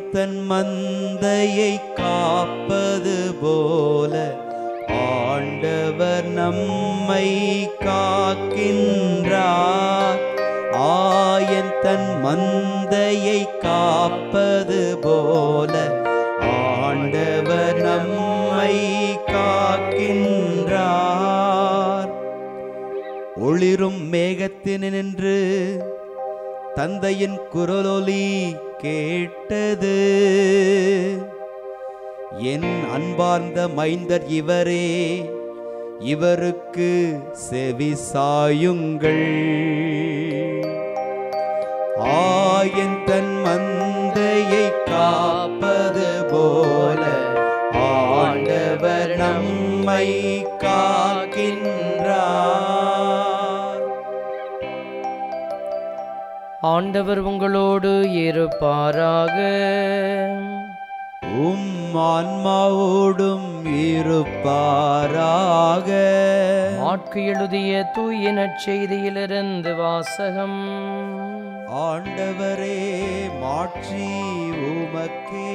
தன் மந்தையை காப்பது போல ஆண்டவர் நம்மை காக்கின்றார் ஆயன் தன் மந்தையை காப்பது போல ஆண்டவர் நம்மை காக்கின்றார் ஒளிரும் மேகத்தினின்று தந்தையின் குரலொலி கேட்டது என் அன்பார்ந்த மைந்தர் இவரே இவருக்கு செவி சாயுங்கள் ஆயன் தன் மந்தையை காப்பது போல ஆண்டவர் நம்மை காக்கின்றார் ஆண்டவர் உங்களோடு இருப்பாராக உம் ஆன்மாவோடும் இருப்பாராக மாற்கு எழுதிய தூய நற்செய்தியிலிருந்து வாசகம் ஆண்டவரே மாட்சி உமக்கே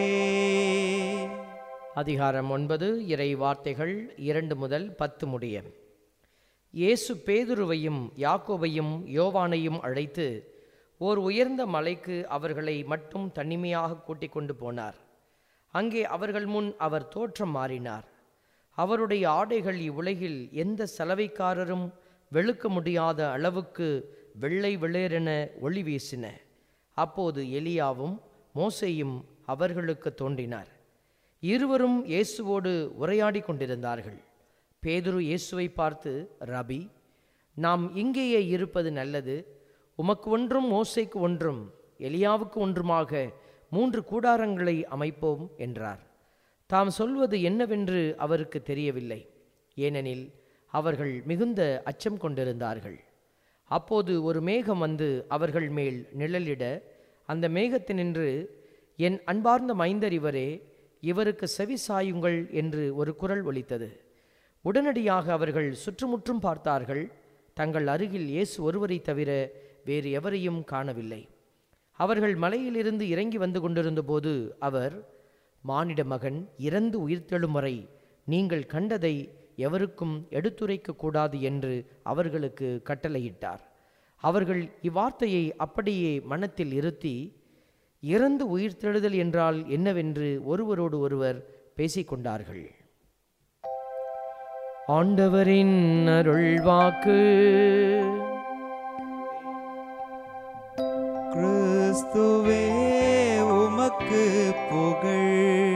அதிகாரம் ஒன்பது இறை வார்த்தைகள் இரண்டு முதல் பத்து முடிய இயேசு பேதுருவையும் யாக்கோபையும் யோவானையும் அழைத்து ஓர் உயர்ந்த மலைக்கு அவர்களை மட்டும் தனிமையாக கூட்டிக் கொண்டு போனார் அங்கே அவர்கள் முன் அவர் தோற்றம் மாறினார் அவருடைய ஆடைகள் இவ்வுலகில் எந்த சலவைக்காரரும் வெளுக்க முடியாத அளவுக்கு வெள்ளை வெளிரென ஒளி வீசின அப்போது எலியாவும் மோசேயும் அவர்களுக்கு தோன்றினார் இருவரும் இயேசுவோடு உரையாடி கொண்டிருந்தார்கள் பேதுரு இயேசுவை பார்த்து ரபி நாம் இங்கேயே இருப்பது நல்லது உமக்கு ஒன்றும் மோசேக்கு ஒன்றும் எலியாவுக்கு ஒன்றுமாக மூன்று கூடாரங்களை அமைப்போம் என்றார் தாம் சொல்வது என்னவென்று அவருக்கு தெரியவில்லை ஏனெனில் அவர்கள் மிகுந்த அச்சம் கொண்டிருந்தார்கள் அப்போது ஒரு மேகம் வந்து அவர்கள் மேல் நிழலிட அந்த மேகத்தினின்று என் அன்பார்ந்த மைந்தர் இவரே இவருக்கு செவி சாயுங்கள் என்று ஒரு குரல் ஒலித்தது உடனடியாக அவர்கள் சுற்றுமுற்றும் பார்த்தார்கள் தங்கள் அருகில் இயேசு ஒருவரை தவிர வேறு எவரையும் காணவில்லை அவர்கள் மலையிலிருந்து இறங்கி வந்து கொண்டிருந்த போது அவர் மானிட மகன் இறந்து உயிர்த்தெழும் வரை நீங்கள் கண்டதை எவருக்கும் எடுத்துரைக்க கூடாது என்று அவர்களுக்கு கட்டளையிட்டார் அவர்கள் இவ்வார்த்தையை அப்படியே மனத்தில் இருத்தி இறந்து உயிர்த்தெழுதல் என்றால் என்னவென்று ஒருவரோடு ஒருவர் பேசிக்கொண்டார்கள் ஆண்டவரின் அருள்வாக்கு கிறிஸ்துவே உமக்கு புகழ்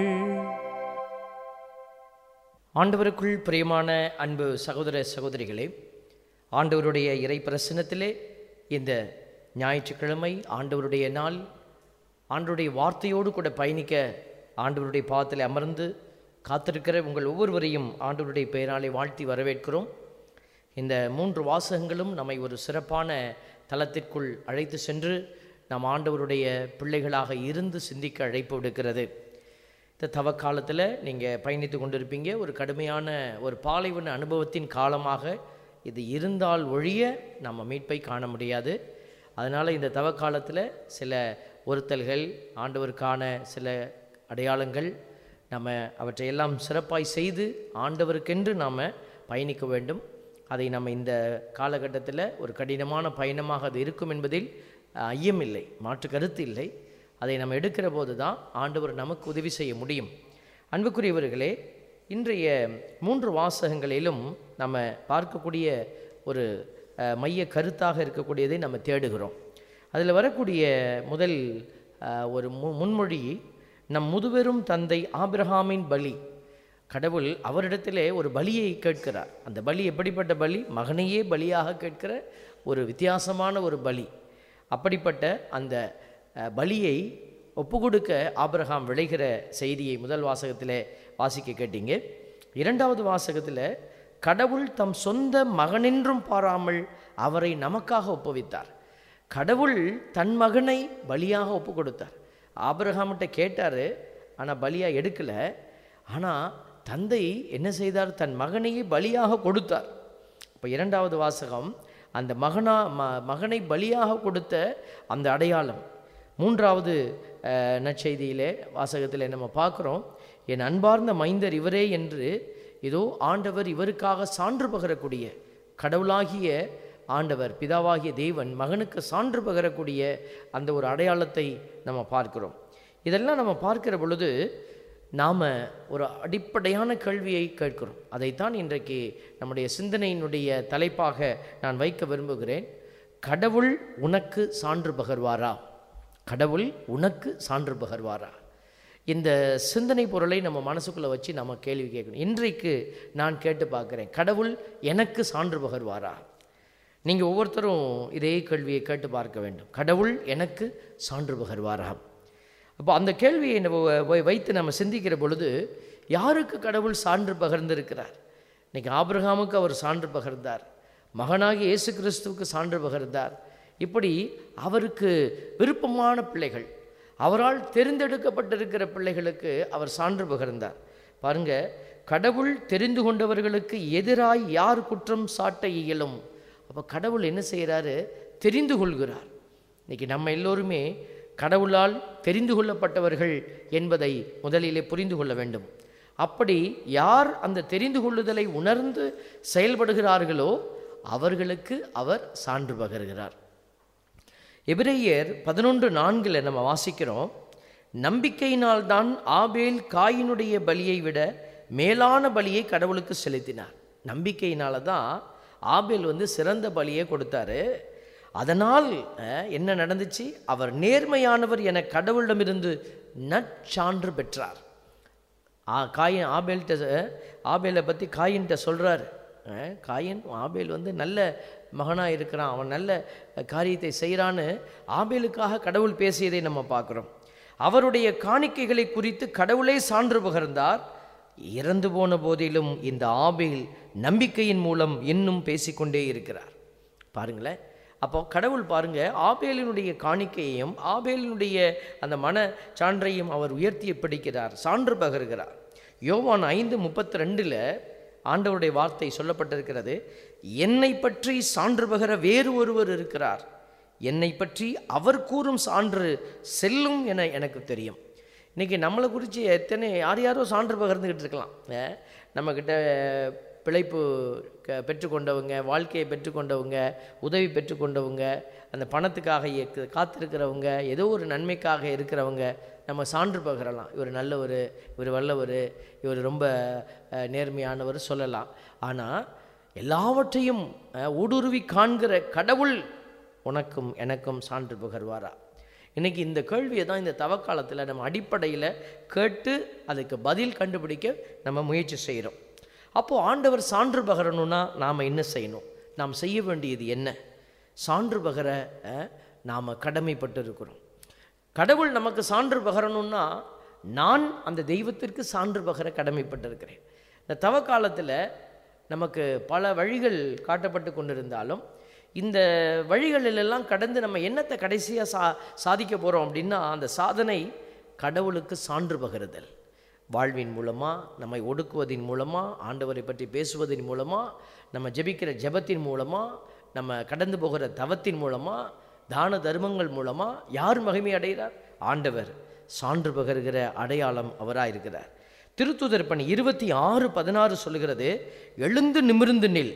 ஆண்டவருக்குள் பிரியமான அன்பு சகோதர சகோதரிகளே ஆண்டவருடைய இறை பிரசனத்திலே இந்த ஞாயிற்றுக்கிழமை ஆண்டவருடைய நாள் ஆண்டவருடைய வார்த்தையோடு கூட பயணிக்க ஆண்டவருடைய பாதத்தில் அமர்ந்து காத்திருக்கிற உங்கள் ஒவ்வொருவரையும் ஆண்டவருடைய பெயராலே வாழ்த்தி வரவேற்கிறோம் இந்த மூன்று வாசகங்களும் நம்மை ஒரு சிறப்பான தளத்திற்குள் அழைத்து சென்று நாம் ஆண்டவருடைய பிள்ளைகளாக இருந்து சிந்திக்க அழைப்பு விடுக்கிறது இந்த தவக்காலத்தில் நீங்கள் பயணித்து கொண்டிருப்பீங்க ஒரு கடுமையான ஒரு பாலைவன அனுபவத்தின் காலமாக இது இருந்தால் ஒழிய நம்ம மீட்பை காண முடியாது அதனால் இந்த தவக்காலத்தில் சில ஒருத்தல்கள் ஆண்டவருக்கான சில அடையாளங்கள் நம்ம அவற்றையெல்லாம் சிறப்பாய் செய்து ஆண்டவருக்கென்று நாம் பயணிக்க வேண்டும் அதை நம்ம இந்த காலகட்டத்தில் ஒரு கடினமான பயணமாக அது இருக்கும் என்பதில் அஹ், ஐயமில்லை மாற்று கருத்து இல்லை அதை நம்ம எடுக்கிற போது தான் ஆண்டவர் நமக்கு உதவி செய்ய முடியும் அன்புக்குரியவர்களே இன்றைய மூன்று வாசகங்களிலும் நம்ம பார்க்கக்கூடிய ஒரு அஹ், மைய கருத்தாக இருக்கக்கூடியதை நம்ம தேடுகிறோம் அதில் வரக்கூடிய முதல் அஹ், ஒரு மு முன்மொழி நம் முதுபெரும் தந்தை ஆபிரகாமின் பலி கடவுள் அவரிடத்திலே ஒரு பலியை கேட்கிறார் அந்த பலி எப்படிப்பட்ட பலி மகனையே பலியாக கேட்கிற ஒரு வித்தியாசமான ஒரு பலி அப்படிப்பட்ட அந்த அஹ், பலியை ஒப்புக்கொடுக்க ஆபிரகாம் விளைகிற செய்தியை முதல் வாசகத்தில் வாசிக்க கேட்டீங்க இரண்டாவது வாசகத்தில் கடவுள் தம் சொந்த மகனென்றும் பாராமல் அவரை நமக்காக ஒப்புவித்தார் கடவுள் தன் மகனை பலியாக ஒப்பு கொடுத்தார் ஆபிரகாம்கிட்ட கேட்டார் ஆனால் பலியாக எடுக்கல ஆனால் தந்தை என்ன செய்தார் தன் மகனையே பலியாக கொடுத்தார் இப்போ இரண்டாவது வாசகம் அந்த மகனா ம மகனை பலியாக கொடுத்த அந்த அடையாளம் மூன்றாவது அஹ், நற்செய்தியிலே வாசகத்திலே நம்ம பார்க்குறோம் என் அன்பார்ந்த மைந்தர் இவரே என்று இதோ ஆண்டவர் இவருக்காக சான்று பகரக்கூடிய கடவுளாகிய ஆண்டவர் பிதாவாகிய தேவன் மகனுக்கு சான்று பகரக்கூடிய அந்த ஒரு அடையாளத்தை நம்ம பார்க்கிறோம் இதெல்லாம் நம்ம பார்க்கிற பொழுது நாம் ஒரு அடிப்படையான கேள்வியை கேட்கிறோம் அதைத்தான் இன்றைக்கு நம்முடைய சிந்தனையினுடைய தலைப்பாக நான் வைக்க விரும்புகிறேன் கடவுள் உனக்கு சான்று பகர்வாரா கடவுள் உனக்கு சான்று பகர்வாரா இந்த சிந்தனை பொருளை நம்ம மனசுக்குள்ளே வச்சு நம்ம கேள்வி கேட்கணும் இன்றைக்கு நான் கேட்டு பார்க்குறேன் கடவுள் எனக்கு சான்று பகர்வாரா நீங்கள் ஒவ்வொருத்தரும் இதே கேள்வியை கேட்டு பார்க்க வேண்டும் கடவுள் எனக்கு சான்று பகர்வாரா அப்போ அந்த கேள்வியை நம்ம வ- வைத்து நம்ம சிந்திக்கிற பொழுது யாருக்கு கடவுள் சான்று பகர்ந்திருக்கிறார் இன்னைக்கு ஆபிரகாமுக்கு அவர் சான்று பகர்ந்தார் மகனாகி இயேசு கிறிஸ்துவுக்கு சான்று பகர்ந்தார் இப்படி அவருக்கு விருப்பமான பிள்ளைகள் அவரால் தெரிந்தெடுக்கப்பட்டிருக்கிற பிள்ளைகளுக்கு அவர் சான்று பகர்ந்தார் பாருங்க கடவுள் தெரிந்து கொண்டவர்களுக்கு எதிராய் யார் குற்றம் சாட்ட இயலும் அப்போ கடவுள் என்ன செய்கிறாரு தெரிந்து கொள்கிறார் இன்னைக்கு நம்ம எல்லோருமே கடவுளால் தெரிந்து கொள்ளப்பட்டவர்கள் என்பதை முதலிலே புரிந்து கொள்ள வேண்டும் அப்படி யார் அந்த தெரிந்து கொள்ளுதலை உணர்ந்து செயல்படுகிறார்களோ அவர்களுக்கு அவர் சான்று பகர்கிறார் எபிரேயர் பதினொன்று நான்கில் நம்ம வாசிக்கிறோம் நம்பிக்கையினால்தான் ஆபேல் காயினுடைய பலியை விட மேலான பலியை கடவுளுக்கு செலுத்தினார் நம்பிக்கையினால தான் ஆபேல் வந்து சிறந்த பலியை கொடுத்தாரு அதனால் அஹ், என்ன நடந்துச்சு அவர் நேர்மையானவர் என கடவுளிடமிருந்து நற்சான்று பெற்றார் ஆ காயின் ஆபேல்கிட்ட ஆபேலை பற்றி காயின்கிட்ட சொல்கிறார் காயின் ஆபேல் வந்து நல்ல மகனாக இருக்கிறான் அவன் நல்ல காரியத்தை செய்கிறான்னு ஆபேலுக்காக கடவுள் பேசியதை நம்ம பார்க்குறோம் அவருடைய காணிக்கைகளை குறித்து கடவுளே சான்று பகர்ந்தார் இறந்து போன போதிலும் இந்த ஆபேல் நம்பிக்கையின் மூலம் இன்னும் பேசிக்கொண்டே இருக்கிறார் பாருங்களேன் அப்போ கடவுள் பாருங்க ஆபேலினுடைய காணிக்கையையும் ஆபேலினுடைய அந்த மன சான்றையும் அவர் உயர்த்தி பிடிக்கிறார் சான்று பகர்கிறார் யோவான் ஐந்து முப்பத்தி ரெண்டில் ஆண்டவருடைய வார்த்தை சொல்லப்பட்டிருக்கிறது என்னை பற்றி சான்று பகர வேறு ஒருவர் இருக்கிறார் என்னை பற்றி அவர் கூறும் சான்று செல்லும் என எனக்கு தெரியும் இன்றைக்கி நம்மளை குறித்து எத்தனை யார் யாரோ சான்று பகிர்ந்துக்கிட்டு இருக்கலாம் அஹ் நம்மக்கிட்ட பிழைப்பு க பெற்றுக்கொண்டவங்க வாழ்க்கையை பெற்றுக்கொண்டவங்க உதவி பெற்றுக்கொண்டவங்க அந்த பணத்துக்காக இயக்கு- காத்திருக்கிறவங்க ஏதோ ஒரு நன்மைக்காக இருக்கிறவங்க நம்ம சான்று பகிரலாம் இவர் நல்லவர் இவர் வல்லவர் இவர் ரொம்ப அஹ், நேர்மையானவர் சொல்லலாம் ஆனால் எல்லாவற்றையும் அஹ், ஊடுருவி காண்கிற கடவுள் உனக்கும் எனக்கும் சான்று பகர்வாரா இன்னைக்கு இந்த கேள்வியை தான் இந்த தவக்காலத்தில் நம்ம அடிப்படையில் கேட்டு அதுக்கு பதில் கண்டுபிடிக்க நம்ம முயற்சி செய்கிறோம் அப்போது ஆண்டவர் சான்று பகரணும்னா நாம் என்ன செய்யணும் நாம் செய்ய வேண்டியது என்ன சான்று பகர நாம் கடமைப்பட்டு இருக்கிறோம் கடவுள் நமக்கு சான்று பகரணும்னா நான் அந்த தெய்வத்திற்கு சான்று பகர கடமைப்பட்டிருக்கிறேன் இந்த தவ காலத்தில் நமக்கு பல வழிகள் காட்டப்பட்டு கொண்டிருந்தாலும் இந்த வழிகளிலெல்லாம் கடந்து நம்ம என்னத்தை கடைசியாக சா சாதிக்க போகிறோம் அப்படின்னா அந்த சாதனை கடவுளுக்கு சான்று பகருதல் வாழ்வின் மூலமாக நம்மை ஒடுக்குவதின் மூலமாக ஆண்டவரை பற்றி பேசுவதன் மூலமாக நம்ம ஜெபிக்கிற ஜெபத்தின் மூலமாக நம்ம கடந்து போகிற தவத்தின் மூலமாக தான தர்மங்கள் மூலமாக யார் மகிமை அடைகிறார் ஆண்டவர் சான்று பகருகிற அடையாளம் அவராக இருக்கிறார் திருத்துதர் பணி இருபத்தி ஆறு பதினாறு சொல்லுகிறது எழுந்து நிமிர்ந்து நில்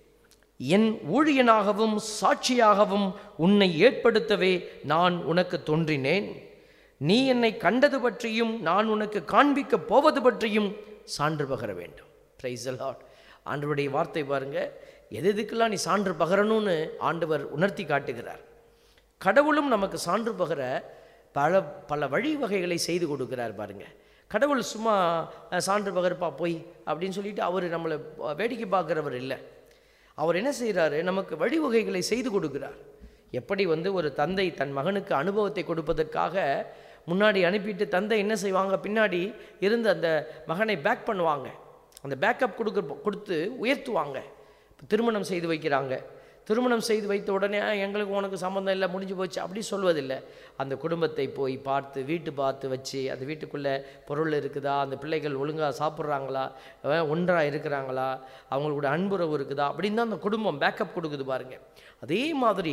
என் ஊழியனாகவும் சாட்சியாகவும் உன்னை ஏற்படுத்தவே நான் உனக்கு தோன்றினேன் நீ என்னை கண்டது பற்றியும் நான் உனக்கு காண்பிக்கப் போவது பற்றியும் சான்று பகர வேண்டும் பிரைஸ் லார்ட் ஆண்டவருடைய வார்த்தை பாருங்க எது எதுக்கெல்லாம் நீ சான்று பகரணும்னு ஆண்டவர் உணர்த்தி காட்டுகிறார் கடவுளும் நமக்கு சான்று பகர பல பல வழிவகைகளை செய்து கொடுக்கிறார் பாருங்க கடவுள் சும்மா அஹ், சான்று பகர்ப்பா போய் அப்படின்னு சொல்லிட்டு அவர் நம்மளை வேடிக்கை பார்க்குறவர் இல்லை அவர் என்ன செய்கிறாரு நமக்கு வழிவகைகளை செய்து கொடுக்கிறார் எப்படி வந்து ஒரு தந்தை தன் மகனுக்கு அனுபவத்தை கொடுப்பதற்காக முன்னாடி அனுப்பிட்டு தந்தை என்ன செய்வாங்க பின்னாடி இருந்து அந்த மகனை பேக் பண்ணுவாங்க அந்த பேக்கப் கொடுக்க கொடுத்து உயர்த்துவாங்க இப்ப திருமணம் செய்து வைக்கிறாங்க திருமணம் செய்து வைத்த உடனே "ஆ, எங்களுக்கு உனக்கு சம்மந்தம் இல்லை முடிஞ்சு போச்சு அப்படி சொல்வதில்லை அந்த குடும்பத்தை போய் பார்த்து வீட்டு பார்த்து வச்சு அந்த வீட்டுக்குள்ளே பொருள் இருக்குதா அந்த பிள்ளைகள் ஒழுங்காக சாப்பிட்றாங்களா ஒன்றாக இருக்கிறாங்களா அவங்களோட அன்புறவு இருக்குதா அப்படின்னு தான் அந்த குடும்பம் பேக்கப் கொடுக்குது பாருங்க அதே மாதிரி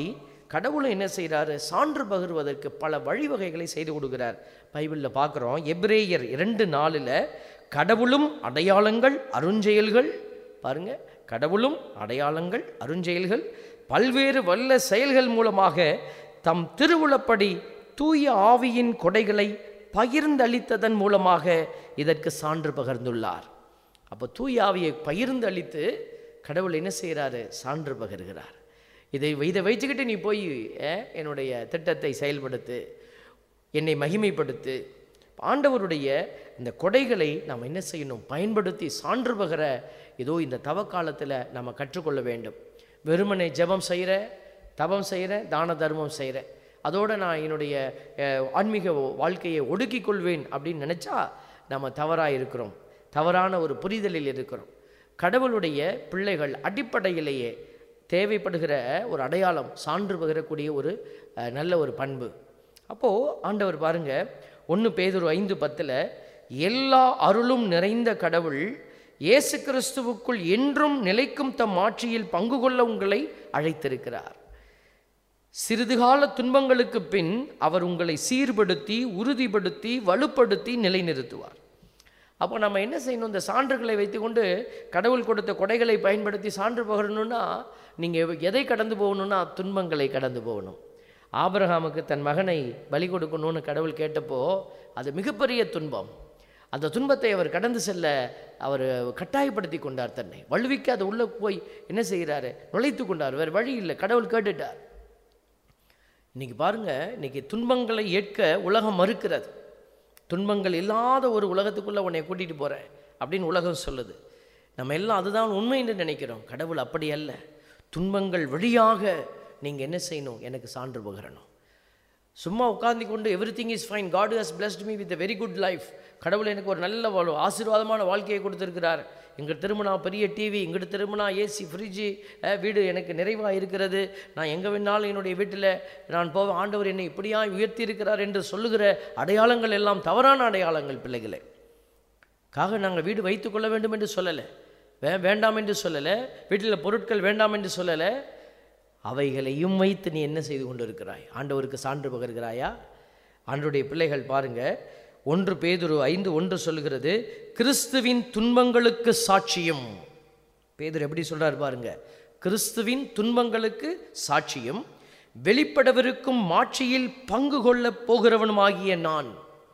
கடவுளும் என்ன செய்கிறாரு சான்று பகிர்வதற்கு பல வழிவகைகளை செய்து கொடுக்கிறார் பைபிளில் பார்க்குறோம் எபிரேயர் இரண்டு நாளில் கடவுளும் அடையாளங்கள் அருஞ்செயல்கள் பாருங்க கடவுளும் அடையாளங்கள் அருஞ்செயல்கள் பல்வேறு வல்ல செயல்கள் மூலமாக தம் திருவுளப்படி தூய ஆவியின் கொடைகளை பகிர்ந்தளித்ததன் மூலமாக இதற்கு சான்று பகிர்ந்துள்ளார் அப்போ தூய ஆவியை பகிர்ந்து அளித்து கடவுள் என்ன செய்கிறாரு சான்று பகிர்கிறார் இதை இதை வைத்துக்கிட்டு நீ போய் அஹ், என்னுடைய திட்டத்தை செயல்படுத்து என்னை மகிமைப்படுத்து ஆண்டவருடைய இந்த கொடைகளை நாம் என்ன செய்யணும் பயன்படுத்தி சான்று பகிர ஏதோ இந்த தவக்காலத்தில் நம்ம கற்றுக்கொள்ள வேண்டும் வெறுமனை ஜெபம் செய்கிற தவம் செய்கிற தான தர்மம் செய்கிறேன் அதோடு நான் என்னுடைய அஹ், ஆன்மீக வாழ்க்கையை ஒடுக்கிக் கொள்வேன் அப்படின்னு நினச்சா நம்ம தவறாக இருக்கிறோம் தவறான ஒரு புரிதலில் இருக்கிறோம் கடவுளுடைய பிள்ளைகள் அடிப்படையிலேயே தேவைப்படுகிற ஒரு அடையாளம் சான்று பகிரக்கூடிய ஒரு அஹ், நல்ல ஒரு பண்பு அப்போது ஆண்டவர் பாருங்க ஒன்று பேதுரு ஐந்து பத்தில் எல்லா அருளும் நிறைந்த கடவுள் இயேசு கிறிஸ்துவுக்குள் என்றும் நிலைக்கும் தம் ஆட்சியில் பங்கு கொள்ள உங்களை அழைத்திருக்கிறார் சிறிது கால துன்பங்களுக்கு பின் அவர் உங்களை சீர்படுத்தி உறுதிப்படுத்தி வலுப்படுத்தி நிலைநிறுத்துவார் அப்போ நம்ம என்ன செய்யணும் இந்த சான்றுகளை வைத்துக்கொண்டு கடவுள் கொடுத்த கொடைகளை பயன்படுத்தி சான்று பகரணும்னா நீங்கள் எதை கடந்து போகணும்னா துன்பங்களை கடந்து போகணும் ஆபிரகாமுக்கு தன் மகனை பலி கொடுக்கணும்னு கடவுள் கேட்டப்போ அது மிகப்பெரிய துன்பம் அந்த துன்பத்தை அவர் கடந்து செல்ல அவர் கட்டாயப்படுத்தி கொண்டார் தன்னை வலுவிக்கு அது உள்ளே போய் என்ன செய்கிறாரு நுழைத்து கொண்டார் வேறு வழி இல்லை கடவுள் கேட்டுட்டார் இன்னைக்கு பாருங்க இன்னைக்கு துன்பங்களை ஏற்க உலகம் மறுக்கிறது துன்பங்கள் இல்லாத ஒரு உலகத்துக்குள்ளே உன்னை கூட்டிகிட்டு போகிறேன் அப்படின்னு உலகம் சொல்லுது நம்ம எல்லாம் அதுதான் உண்மை என்று நினைக்கிறோம் கடவுள் அப்படி அல்ல துன்பங்கள் வழியாக நீங்கள் என்ன செய்யணும் எனக்கு சான்று பகிரணும் சும்மா உட்கார்ந்து கொண்டு everything is fine God has blessed me with very good life கடவுள் எனக்கு ஒரு நல்ல வாழ் ஆசீர்வாதமான வாழ்க்கையை கொடுத்துருக்கிறார் இங்கிட்டு திரும்பினா பெரிய டிவி இங்கிட்டு திரும்பினா ஏசி ஃப்ரிட்ஜு வீடு எனக்கு நிறைவாக இருக்கிறது நான் எங்கே வேணாலும் என்னுடைய வீட்டில் நான் போவேன் ஆண்டவர் என்னை இப்படியா உயர்த்தி இருக்கிறார் என்று சொல்லுகிற அடையாளங்கள் எல்லாம் தவறான அடையாளங்கள் பிள்ளைகளே காக நாங்கள் வீடு வைத்துக்கொள்ள வேண்டும் என்று சொல்லலை வே வேண்டாம் என்று சொல்லலை வீட்டில் பொருட்கள் வேண்டாம் என்று சொல்லலை அவைகளையும் வைத்து நீ என்ன செய்து கொண்டு இருக்கிறாய் ஆண்டவருக்கு சான்று பகர்கிறாயா ஆண்டுடைய பிள்ளைகள் பாருங்க ஒன்று பேதுரு ஐந்து ஒன்று சொல்லுகிறது கிறிஸ்துவின் துன்பங்களுக்கு சாட்சியம் பேதுரு எப்படி சொல்றார் பாருங்க கிறிஸ்துவின் துன்பங்களுக்கு சாட்சியம் வெளிப்படவிருக்கும் மாட்சியில் பங்கு கொள்ளப் போகிறவனுமாகிய நான்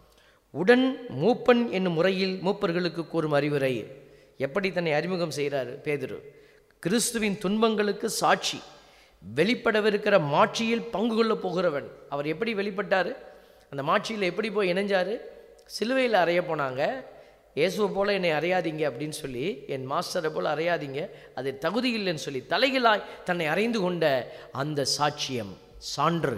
உடன் மூப்பன் என்னும் முறையில் மூப்பர்களுக்கு கூறும் அறிவுரை எப்படி தன்னை அறிமுகம் செய்கிறார் பேதுரு கிறிஸ்துவின் துன்பங்களுக்கு சாட்சி வெளிப்படவிருக்கிற மாட்சியில் பங்கு கொள்ளப் போகிறவன் அவர் எப்படி வெளிப்பட்டார் அந்த மாட்சியில் எப்படி போய் இணைஞ்சார் சிலுவையில் அறைய போனாங்க இயேசுவை போல என்னை அறையாதீங்க அப்படின்னு சொல்லி என் மாஸ்டரை போல அறையாதீங்க அது தகுதி இல்லைன்னு சொல்லி தலைகளாய் தன்னை அறைந்து கொண்ட அந்த சாட்சியம் சான்று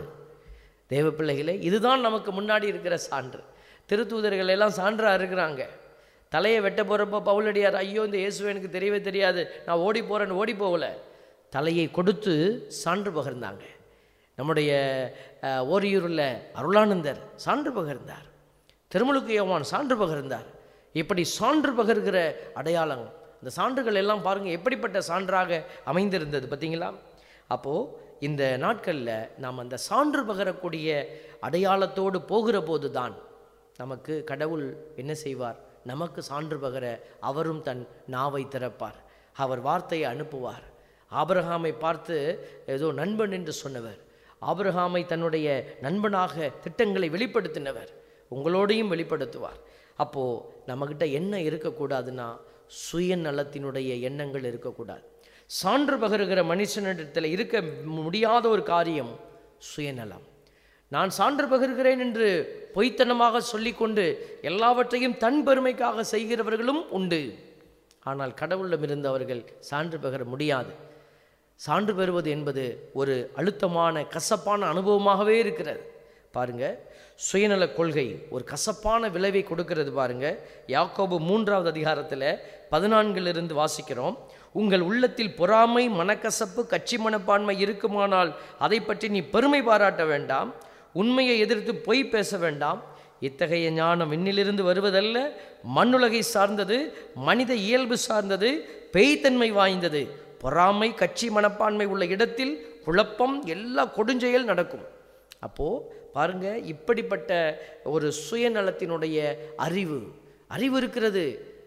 தேவ பிள்ளைகளே இதுதான் நமக்கு முன்னாடி இருக்கிற சான்று திருத்தூதர்கள் எல்லாம் சான்றாக இருக்கிறாங்க தலையை வெட்ட போகிறப்போ பவுலடியார் ஐயோ இந்த இயேசுவை எனக்கு தெரியவே தெரியாது நான் ஓடி போகிறேன்னு ஓடி போகல தலையை கொடுத்து சான்று பகிர்ந்தாங்க நம்முடைய அஹ், ஓரியூரில் அருளானந்தர் சான்று பகிர்ந்தார் திருமுழுக்கு யோவான் சான்று பகிர்ந்தார் இப்படி சான்று பகிர்கிற அடையாளம் இந்த சான்றுகள் எல்லாம் பாருங்கள் எப்படிப்பட்ட சான்றாக அமைந்திருந்தது பார்த்தீங்களா அப்போது இந்த நாட்களில் நாம் அந்த சான்று பகரக்கூடிய அடையாளத்தோடு போகிற போது தான் நமக்கு கடவுள் என்ன செய்வார் நமக்கு சான்று பகர அவரும் தன் நாவை திறப்பார் அவர் வார்த்தையை அனுப்புவார் ஆபிரகாமை பார்த்து ஏதோ நண்பன் என்று சொன்னவர் ஆபிரகாமை தன்னுடைய நண்பனாக திட்டங்களை வெளிப்படுத்தினவர் உங்களோடையும் வெளிப்படுத்துவார் அப்போது நம்மக்கிட்ட என்ன இருக்கக்கூடாதுன்னா சுயநலத்தினுடைய எண்ணங்கள் இருக்கக்கூடாது சான்று பகருகிற மனுஷனிடத்தில் இருக்க முடியாத ஒரு காரியம் சுயநலம் நான் சான்று பகிர்கிறேன் என்று பொய்த்தனமாக சொல்லிக்கொண்டு எல்லாவற்றையும் தன் பெருமைக்காக செய்கிறவர்களும் உண்டு ஆனால் கடவுளிடமிருந்து அவர்கள் சான்று பகிர முடியாது சான்று பெறுவது என்பது ஒரு அழுத்தமான கசப்பான அனுபவமாகவே இருக்கிறது பாருங்க சுயநல கொள்கை ஒரு கசப்பான விளைவை கொடுக்கிறது பாருங்க யாக்கோபு மூன்றாவது அதிகாரத்தில் பதினான்கிலிருந்து வாசிக்கிறோம் உங்கள் உள்ளத்தில் பொறாமை மனக்கசப்பு கட்சி மனப்பான்மை இருக்குமானால் அதை பற்றி நீ பெருமை பாராட்ட வேண்டாம் உண்மையை எதிர்த்து பொய் பேச வேண்டாம் இத்தகைய ஞானம் விண்ணிலிருந்து வருவதல்ல மண்ணுலகை சார்ந்தது மனித இயல்பு சார்ந்தது பேய்த்தன்மை வாய்ந்தது பொறாமை கட்சி மனப்பான்மை உள்ள இடத்தில் குழப்பம் எல்லா கொடுஞ்செயல் நடக்கும் அப்போது பாருங்க இப்படிப்பட்ட ஒரு சுயநலத்தினுடைய அறிவு அறிவு இருக்கிறது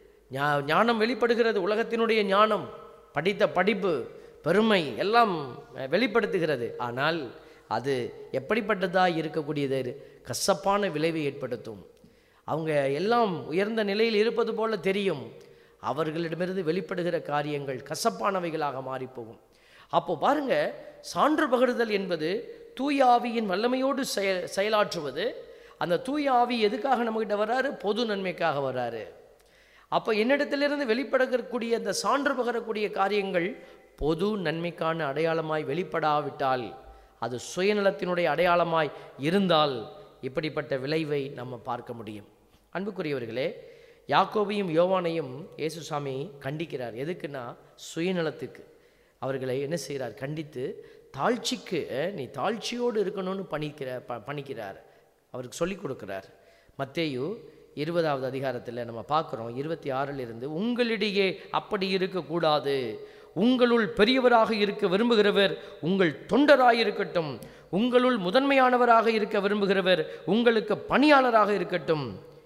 ஞா- ஞானம் வெளிப்படுகிறது உலகத்தினுடைய ஞானம் படித்த படிப்பு பெருமை எல்லாம் அஹ், வெளிப்படுத்துகிறது ஆனால் அது எப்படிப்பட்டதாக இருக்கக்கூடியது கசப்பான விளைவை ஏற்படுத்தும் அவங்க எல்லாம் உயர்ந்த நிலையில் இருப்பது போல தெரியும் அவர்களிடமிருந்து வெளிப்படுகிற காரியங்கள் கசப்பானவைகளாக மாறிப்போகும் அப்போ பாருங்க சான்று பகிர்தல் என்பது தூய ஆவியின் வல்லமையோடு செய செயலாற்றுவது அந்த தூய ஆவி எதுக்காக நம்மகிட்ட வராரு பொது நன்மைக்காக வராரு அப்போ என்னிடத்திலிருந்து வெளிப்படக்கூடிய அந்த சான்று பகரக்கூடிய காரியங்கள் பொது நன்மைக்கான அடையாளமாய் வெளிப்படாவிட்டால் அது சுயநலத்தினுடைய அடையாளமாய் இருந்தால் இப்படிப்பட்ட விளைவை நம்ம பார்க்க முடியும் அன்புக்குரியவர்களே யாக்கோபையும் யோவானையும் இயேசுசாமி கண்டிக்கிறார் எதுக்குன்னா சுயநலத்துக்கு அவர்களை என்ன செய்கிறார் கண்டித்து தாழ்ச்சிக்கு அஹ், நீ தாழ்ச்சியோடு இருக்கணும்னு பணிக்கிற ப பணிக்கிறார் அவருக்கு சொல்லிக் கொடுக்கிறார் மத்தேயு இருபதாவது அதிகாரத்தில் நம்ம பார்க்குறோம் இருபத்தி ஆறிலிருந்து உங்களிடையே அப்படி இருக்கக்கூடாது உங்களுள் பெரியவராக இருக்க விரும்புகிறவர் உங்கள் தொண்டராக இருக்கட்டும் உங்களுள் முதன்மையானவராக இருக்க விரும்புகிறவர் உங்களுக்கு பணியாளராக இருக்கட்டும்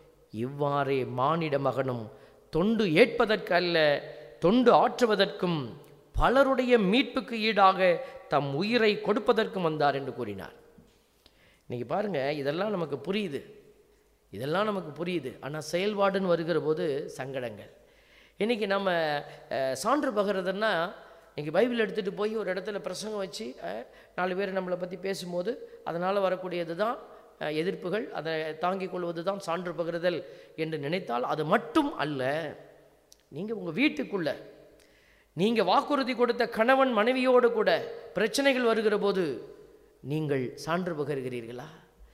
இவ்வாறே மானிட மகனும் தொண்டு ஏற்பதற்கல்ல தொண்டு ஆற்றுவதற்கும் பலருடைய மீட்புக்கு ஈடாக தம் உயிரை கொடுப்பதற்கும் வந்தார் என்று கூறினார் இன்னைக்கு பாருங்க இதெல்லாம் நமக்கு புரியுது இதெல்லாம் நமக்கு புரியுது ஆனால் செயல்பாடுன்னு வருகிற போது சங்கடங்கள் இன்னைக்கு நம்ம அஹ், சான்று பகிறதுன்னா இன்னைக்கு பைபிள் எடுத்துகிட்டு போய் ஒரு இடத்துல பிரசங்கம் வச்சு அஹ், நாலு பேர் நம்மளை பற்றி பேசும்போது அதனால் வரக்கூடியது தான் அஹ், எதிர்ப்புகள் அதை தாங்கிக் கொள்வது தான் சான்று பகிர்தல் என்று நினைத்தால் அது மட்டும் அல்ல நீங்கள் உங்கள் வீட்டுக்குள்ள நீங்கள் வாக்குறுதி கொடுத்த கணவன் மனைவியோடு கூட பிரச்சனைகள் வருகிற போது நீங்கள் சான்று பகர்கிறீர்களா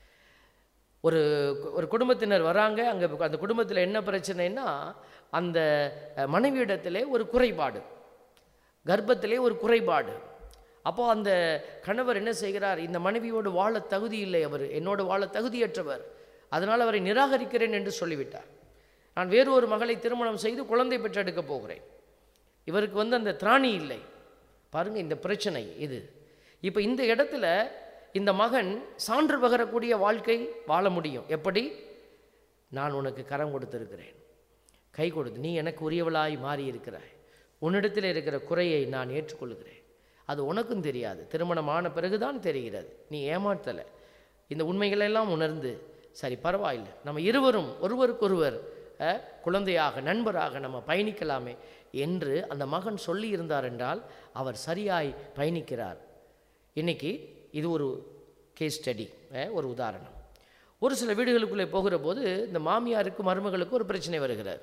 ஒரு ஒரு குடும்பத்தினர் வராங்க அங்கே அந்த குடும்பத்தில் என்ன பிரச்சனைன்னா அந்த அஹ், மனைவியிடத்திலே ஒரு குறைபாடு கர்ப்பத்திலே ஒரு குறைபாடு அப்போ அந்த கணவர் என்ன செய்கிறார் இந்த மனைவியோடு வாழ தகுதி இல்லை அவர் என்னோடு வாழ தகுதியற்றவர் அதனால் அவரை நிராகரிக்கிறேன் என்று சொல்லிவிட்டார் நான் வேறு ஒரு மகளை திருமணம் செய்து குழந்தை பெற்றெடுக்கப் போகிறேன் இவருக்கு வந்து அந்த திராணி இல்லை பாருங்க இந்த பிரச்சனை இது இப்போ இந்த இடத்துல இந்த மகன் சான்று பகரக்கூடிய வாழ்க்கை வாழ முடியும் எப்படி நான் உனக்கு கரம் கொடுத்திருக்கிறேன் கை கொடுத்து நீ எனக்கு உரியவளாய் மாறி இருக்கிறாய் உன்னிடத்தில் இருக்கிற குறையை நான் ஏற்றுக்கொள்கிறேன் அது உனக்கும் தெரியாது திருமணமான பிறகுதான் தெரிகிறது நீ ஏமாற்றலை இந்த உண்மைகளெல்லாம் உணர்ந்து சரி பரவாயில்லை நம்ம இருவரும் ஒருவருக்கொருவர் அஹ், குழந்தையாக நண்பராக நம்ம பயணிக்கலாமே என்று அந்த மகன் சொல்லி இருந்தார் என்றால் அவர் சரியாய் பயணிக்கிறார் இன்னைக்கு இது ஒரு கேஸ் ஸ்டடி ஒரு உதாரணம் ஒரு சில வீடுகளுக்குள்ளே போகிற போது இந்த மாமியாருக்கு மருமகளுக்கு ஒரு பிரச்சனை வருகிறது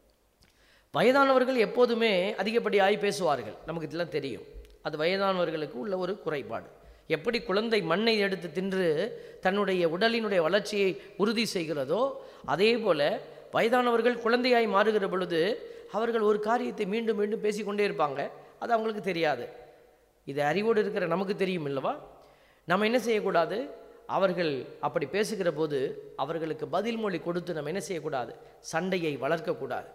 வயதானவர்கள் எப்போதுமே அதிகப்படியாய் பேசுவார்கள் நமக்கு இதெல்லாம் தெரியும் அது வயதானவர்களுக்கு உள்ள ஒரு குறைபாடு எப்படி குழந்தை மண்ணை எடுத்து தின்று தன்னுடைய உடலினுடைய வளர்ச்சியை உறுதி செய்கிறதோ அதே போல வயதானவர்கள் குழந்தையாய் மாறுகிற பொழுது அவர்கள் ஒரு காரியத்தை மீண்டும் மீண்டும் பேசிக்கொண்டே இருப்பாங்க அது அவங்களுக்கு தெரியாது இது அறிவோடு இருக்கிற நமக்கு தெரியும் இல்லவா நம்ம என்ன செய்யக்கூடாது அவர்கள் அப்படி பேசுகிற போது அவர்களுக்கு பதில் மொழி கொடுத்து நம்ம என்ன செய்யக்கூடாது சண்டையை வளர்க்கக்கூடாது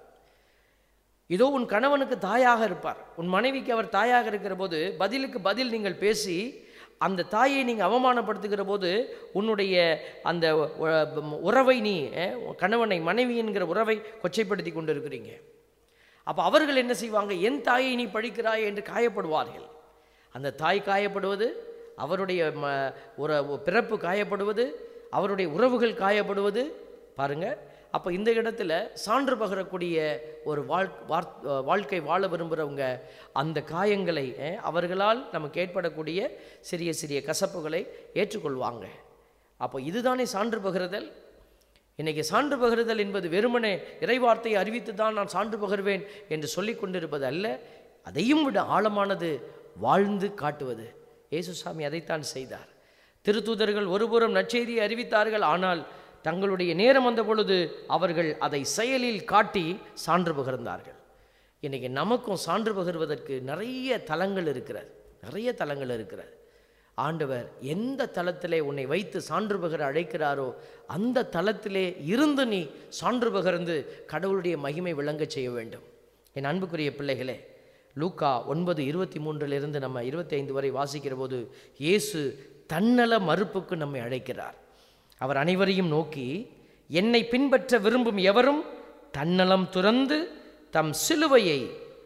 இதோ உன் கணவனுக்கு தாயாக இருப்பார் உன் மனைவிக்கு அவர் தாயாக இருக்கிற போது பதிலுக்கு பதில் நீங்கள் பேசி அந்த தாயை நீங்கள் அவமானப்படுத்துகிற போது உன்னுடைய அந்த உ- உறவை நீ அஹ், கணவனை மனைவி என்கிற உறவை கொச்சைப்படுத்தி கொண்டு இருக்கிறீங்க அப்போ அவர்கள் என்ன செய்வாங்க என் தாயை நீ பழிக்கிறாய் என்று காயப்படுவார்கள் அந்த தாய் காயப்படுவது அவருடைய ம உற பிறப்பு காயப்படுவது அவருடைய உறவுகள் காயப்படுவது பாருங்க அப்போ இந்த இடத்துல சான்று பகரக்கூடிய ஒரு வாழ் வார்- வாழ்க்கை வாழ விரும்புகிறவங்க அந்த காயங்களை அஹ், அவர்களால் நமக்கு ஏற்படக்கூடிய சிறிய சிறிய கசப்புகளை ஏற்றுக்கொள்வாங்க அப்போ இதுதானே சான்று பகிர்தல் இன்னைக்கு சான்று பகிர்தல் என்பது வெறுமனே இறைவார்த்தையை அறிவித்து தான் நான் சான்று பகிர்வேன் என்று சொல்லிக் கொண்டிருப்பது அல்ல அதையும் விட ஆழமானது வாழ்ந்து காட்டுவது இயேசுசாமி அதைத்தான் செய்தார் திருத்தூதர்கள் ஒருபுறம் நற்செய்தியை அறிவித்தார்கள் ஆனால் தங்களுடைய நேரம் வந்த பொழுது அவர்கள் அதை செயலில் காட்டி சான்று பகிர்ந்தார்கள் இன்னைக்கு நமக்கும் சான்று பகிர்வதற்கு நிறைய தலங்கள் இருக்கிறது நிறைய தலங்கள் இருக்கிறது ஆண்டவர் எந்த தளத்திலே உன்னை வைத்து சான்று பகர அழைக்கிறாரோ அந்த தளத்திலே இருந்து நீ சான்று பகர்ந்து கடவுளுடைய மகிமை விளங்கச் செய்ய வேண்டும் என் அன்புக்குரிய பிள்ளைகளே லூக்கா ஒன்பது இருபத்தி மூன்றிலிருந்து நம்ம இருபத்தி ஐந்து வரை வாசிக்கிற போது இயேசு தன்னல மறுப்புக்கு நம்மை அழைக்கிறார் அவர் அனைவரையும் நோக்கி என்னை பின்பற்ற விரும்பும் எவரும் தன்னலம் துறந்து தம் சிலுவையை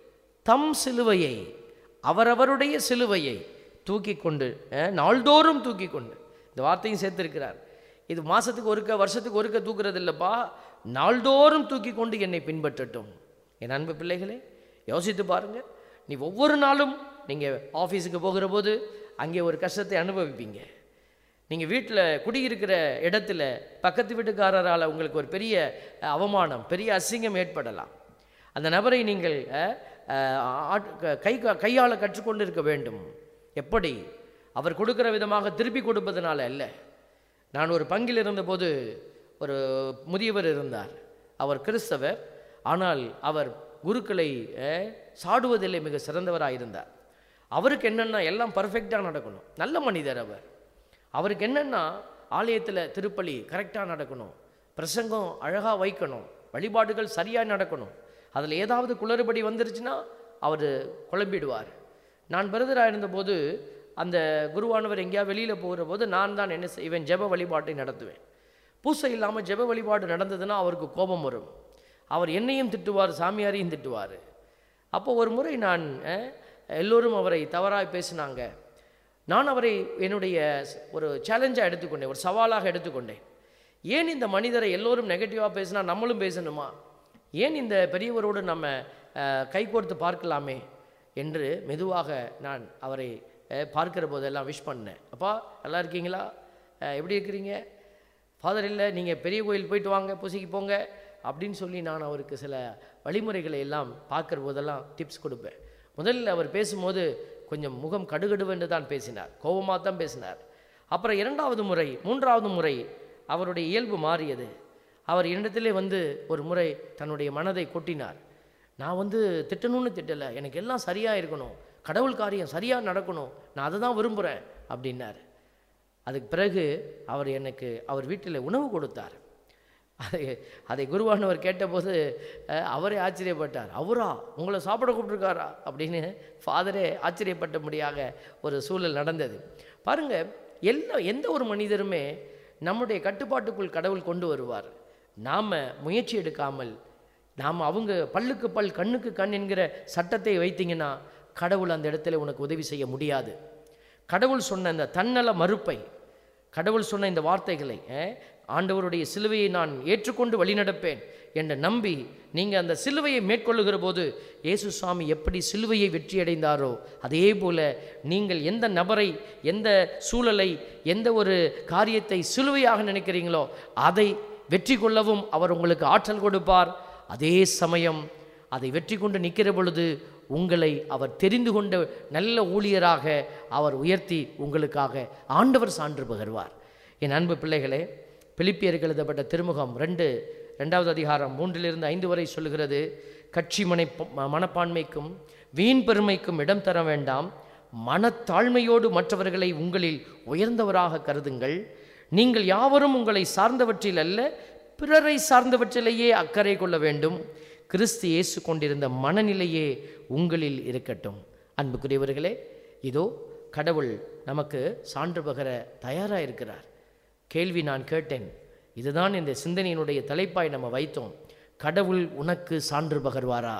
தம் சிலுவையை அவரவருடைய சிலுவையை தூக்கி கொண்டு அஹ், நாள்தோறும் தூக்கி கொண்டு இந்த வார்த்தையும் சேர்த்திருக்கிறார் இது மாதத்துக்கு ஒருக்க வருஷத்துக்கு ஒருக்க தூக்குறது இல்லைப்பா நாள்தோறும் தூக்கி கொண்டு என்னை பின்பற்றட்டும் என் அன்பு பிள்ளைகளே யோசித்து பாருங்க நீ ஒவ்வொரு நாளும் நீங்கள் ஆஃபீஸுக்கு போகிற போது அங்கே ஒரு கஷ்டத்தை அனுபவிப்பீங்க நீங்கள் வீட்டில் குடியிருக்கிற இடத்துல பக்கத்து வீட்டுக்காரரால் உங்களுக்கு ஒரு பெரிய அஹ், அவமானம் பெரிய அசிங்கம் ஏற்படலாம் அந்த நபரை நீங்கள் அஹ், அஹ், ஆட்- க- கை கையாள கற்றுக்கொண்டு இருக்க வேண்டும் எப்படி அவர் கொடுக்கிற விதமாக திருப்பி கொடுப்பதனால அல்ல நான் ஒரு பங்கில் இருந்தபோது ஒரு முதியவர் இருந்தார் அவர் கிறிஸ்தவர் ஆனால் அவர் குருக்களை அஹ், சாடுவதிலே மிக சிறந்தவராக இருந்தார் அவருக்கு என்னென்னா எல்லாம் பர்ஃபெக்டாக நடக்கணும் நல்ல மனிதர் அவர் அவருக்கு என்னென்னா ஆலயத்தில் திருப்பலி கரெக்டாக நடக்கணும் பிரசங்கம் அழகாக வைக்கணும் வழிபாடுகள் சரியாக நடக்கணும் அதில் ஏதாவது குளறுபடி வந்துருச்சுன்னா அவர் குழம்பிடுவார் நான் பிரதராக இருந்தபோது அந்த குருவானவர் எங்கேயா வெளியில் போகிற போது நான் தான் என்ன செய்வேன் ஜெப வழிபாட்டை நடத்துவேன் பூசை இல்லாமல் ஜெப வழிபாடு நடந்ததுன்னா அவருக்கு கோபம் வரும் அவர் என்னையும் திட்டுவார் சாமியாரையும் திட்டுவார் அப்போ ஒரு முறை நான் அஹ், எல்லோரும் அவரை தவறாய் பேசினாங்க நான் அவரை என்னுடைய ஸ்- ஒரு சேலஞ்சாக எடுத்துக்கொண்டேன் ஒரு சவாலாக எடுத்துக்கொண்டேன் ஏன் இந்த மனிதரை எல்லோரும் நெகட்டிவாக பேசினா நம்மளும் பேசணுமா ஏன் இந்த பெரியவரோடு நம்ம அஹ், கைகோர்த்து பார்க்கலாமே என்று மெதுவாக நான் அவரை அஹ், பார்க்கிற போதெல்லாம் விஷ் பண்ணேன் அப்பா நல்லா இருக்கீங்களா அஹ், எப்படி இருக்கிறீங்க ஃபாதர் இல்லை நீங்கள் பெரிய கோயில் போயிட்டு வாங்க பூசைக்கு போங்க அப்படின்னு சொல்லி நான் அவருக்கு சில வழிமுறைகளை எல்லாம் பார்க்குற போதெல்லாம் டிப்ஸ் கொடுப்பேன் முதல்ல அவர் பேசும்போது கொஞ்சம் முகம் கடுகடுவென்று தான் பேசினார் கோபமாக தான் பேசினார் அப்புறம் இரண்டாவது முறை மூன்றாவது முறை அவருடைய இயல்பு மாறியது அவர் என்னிடத்திலே வந்து ஒரு முறை தன்னுடைய மனதை கொட்டினார் நான் வந்து திட்டணும்னு திட்டலை எனக்கு எல்லாம் சரியாக இருக்கணும் கடவுள் காரியம் சரியாக நடக்கணும் நான் அதை தான் விரும்புகிறேன் அப்படின்னார் அதுக்கு பிறகு அவர் எனக்கு அவர் வீட்டில் உணவு கொடுத்தார் அதை அதை குருவானவர் கேட்டபோது அஹ், அவரே ஆச்சரியப்பட்டார் அவரா உங்களை சாப்பிட கூப்பிட்டுருக்காரா அப்படின்னு ஃபாதரே ஆச்சரியப்பட்டபடியாக ஒரு சூழல் நடந்தது பாருங்க எல்லா எந்த ஒரு மனிதருமே நம்முடைய கட்டுப்பாட்டுக்குள் கடவுள் கொண்டு வருவார் நாம் முயற்சி எடுக்காமல் நாம் அவங்க பல்லுக்கு பல் கண்ணுக்கு கண் என்கிற சட்டத்தை வைத்தீங்கன்னா கடவுள் அந்த இடத்துல உனக்கு உதவி செய்ய முடியாது கடவுள் சொன்ன இந்த தன்னல மறுப்பை கடவுள் சொன்ன இந்த வார்த்தைகளை அஹ், ஆண்டவருடைய சிலுவையை நான் ஏற்றுக்கொண்டு வழிநடப்பேன் என்று நம்பி நீங்கள் அந்த சிலுவையை மேற்கொள்ளுகிற போது இயேசு சுவாமி எப்படி சிலுவையை வெற்றியடைந்தாரோ அதே போல நீங்கள் எந்த நபரை எந்த சூழலை எந்த ஒரு காரியத்தை சிலுவையாக நினைக்கிறீங்களோ அதை வெற்றி கொள்ளவும் அவர் உங்களுக்கு ஆற்றல் கொடுப்பார் அதே சமயம் அதை வெற்றி கொண்டு நிற்கிற பொழுது உங்களை அவர் தெரிந்து கொண்ட நல்ல ஊழியராக அவர் உயர்த்தி உங்களுக்காக ஆண்டவர் சான்று பகர்வார் என் அன்பு பிள்ளைகளே பிலிப்பியருக்கு எழுதப்பட்ட திருமுகம் ரெண்டு ரெண்டாவது அதிகாரம் மூன்றிலிருந்து ஐந்து வரை சொல்லுகிறது கட்சி மனை மனப்பான்மைக்கும் வீண் பெருமைக்கும் இடம் தர வேண்டாம் மனத்தாழ்மையோடு மற்றவர்களை உங்களில் உயர்ந்தவராக கருதுங்கள் நீங்கள் யாவரும் உங்களை சார்ந்தவற்றில் அல்ல பிறரை சார்ந்தவற்றிலேயே அக்கறை கொள்ள வேண்டும் கிறிஸ்து இயேசு கொண்டிருந்த மனநிலையே உங்களில் இருக்கட்டும் அன்புக்குரியவர்களே இதோ கடவுள் நமக்கு சான்று பகர தயாராக இருக்கிறார் கேள்வி நான் கேட்டேன் இதுதான் இந்த சிந்தனையினுடைய தலைப்பாய் நம்ம வைத்தோம் கடவுள் உனக்கு சான்று பகர்வாரா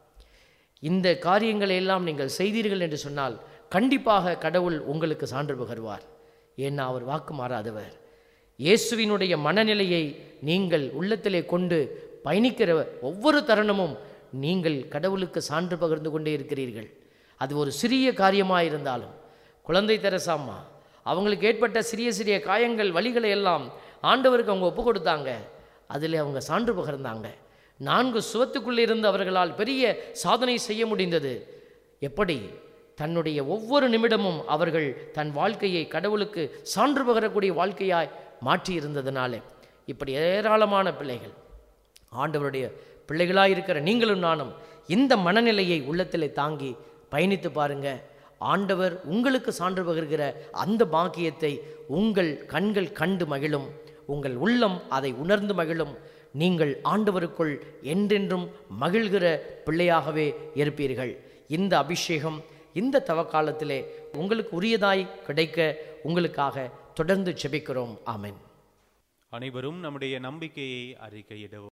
இந்த காரியங்களை எல்லாம் நீங்கள் செய்தீர்கள் என்று சொன்னால் கண்டிப்பாக கடவுள் உங்களுக்கு சான்று பகர்வார் ஏன்னா அவர் வாக்கு மாறாதவர் இயேசுவினுடைய மனநிலையை நீங்கள் உள்ளத்திலே கொண்டு பயணிக்கிற ஒவ்வொரு தருணமும் நீங்கள் கடவுளுக்கு சான்று பகிர்ந்து கொண்டே இருக்கிறீர்கள் அது ஒரு சிறிய காரியமாக இருந்தாலும் குழந்தை தெரசாம்மா அவங்களுக்கு ஏற்பட்ட சிறிய சிறிய காயங்கள் வழிகளை எல்லாம் ஆண்டவருக்கு அவங்க ஒப்பு கொடுத்தாங்க அதில் அவங்க சான்று பகிர்ந்தாங்க நான்கு சுவத்துக்குள்ளே இருந்து அவர்களால் பெரிய சாதனை செய்ய முடிந்தது எப்படி தன்னுடைய ஒவ்வொரு நிமிடமும் அவர்கள் தன் வாழ்க்கையை கடவுளுக்கு சான்று பகரக்கூடிய வாழ்க்கையாய் மாற்றி இருந்ததுனாலே இப்படி ஏராளமான பிள்ளைகள் ஆண்டவருடைய பிள்ளைகளாய் இருக்கிற நீங்களும் நானும் இந்த மனநிலையை உள்ளத்திலே தாங்கி பயணித்து பாருங்க ஆண்டவர் உங்களுக்கு சான்று பகிர்கிற அந்த பாக்கியத்தை உங்கள் கண்கள் கண்டு மகிழும் உங்கள் உள்ளம் அதை உணர்ந்து மகிழும் நீங்கள் ஆண்டவருக்குள் என்றென்றும் மகிழ்கிற பிள்ளையாகவே இருப்பீர்கள் இந்த அபிஷேகம் இந்த தவக்காலத்திலே உங்களுக்கு உரியதாய் கிடைக்க உங்களுக்காக தொடர்ந்து ஜெபிக்கிறோம் ஆமென் அனைவரும் நம்முடைய நம்பிக்கையை அறிக்கையிடுவோம்